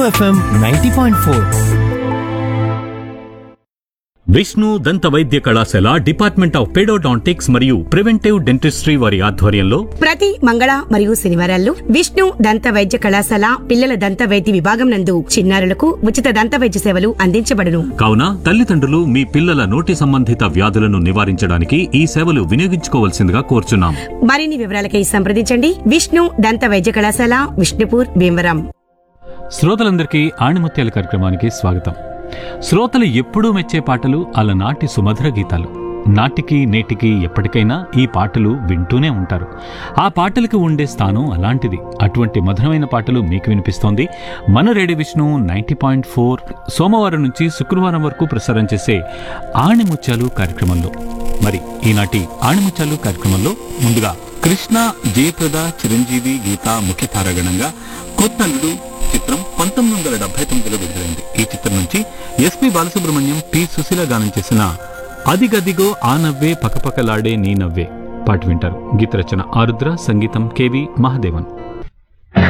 FM ninety point four Vishnu దంత వైద్య కళాశాల డిపార్ట్మెంట్ ఆఫ్ పెడోడాంటిక్స్ మరియు ప్రివెంటివ్ డెంటిస్ట్రీ వారి ఆధ్వర్యంలో ప్రతి మంగళ మరియు శనివారాల్లో విష్ణు దంత వైద్య కళాశాల పిల్లల దంత వైద్య విభాగం నందు చిన్నారులకు ఉచిత దంత వైద్య సేవలు అందించబడును కావున తల్లిదండ్రులు మీ పిల్లల నోటి సంబంధిత వ్యాధులను నివారించడానికి ఈ సేవలు వినియోగించుకోవాల్సిందిగా కోరుచున్నాం మరిన్ని వివరాలకై సంప్రదించండి విష్ణు దంత వైద్య కళాశాల విష్ణుపూర్ భీమవరం శ్రోతలందరికీ ఆణిముత్యాల కార్యక్రమానికి స్వాగతం శ్రోతలు ఎప్పుడూ మెచ్చే పాటలు అలనాటి సుమధుర గీతాలు నాటికి నేటికి ఎప్పటికైనా ఈ పాటలు వింటూనే ఉంటారు ఆ పాటలకు ఉండే స్థానం అలాంటిది అటువంటి మధురమైన పాటలు మీకు వినిపిస్తోంది మన radio Vishnu ninety point four సోమవారం నుంచి శుక్రవారం వరకు ప్రసారం చేసే ఆణిముత్యాలు కార్యక్రమంలో మరి ఈనాటి ఆణిముత్యాలు కార్యక్రమంలో ముందుగా కృష్ణ జయప్రద చిరంజీవి గీత ముఖ్య తారాగణంగా కొత్తల్లుడు చిత్రం పంతొమ్మిది వందల డెబ్బై తొమ్మిదిలో విడుదలైంది ఈ చిత్రం నుంచి ఎస్పి బాలసుబ్రహ్మణ్యం పి సుశీల గానం చేసిన అదిగదిగో ఆ నవ్వే పకపకలాడే నీ నవ్వే పాట వింటారు గీత రచన ఆరుద్ర సంగీతం కెవి మహాదేవన్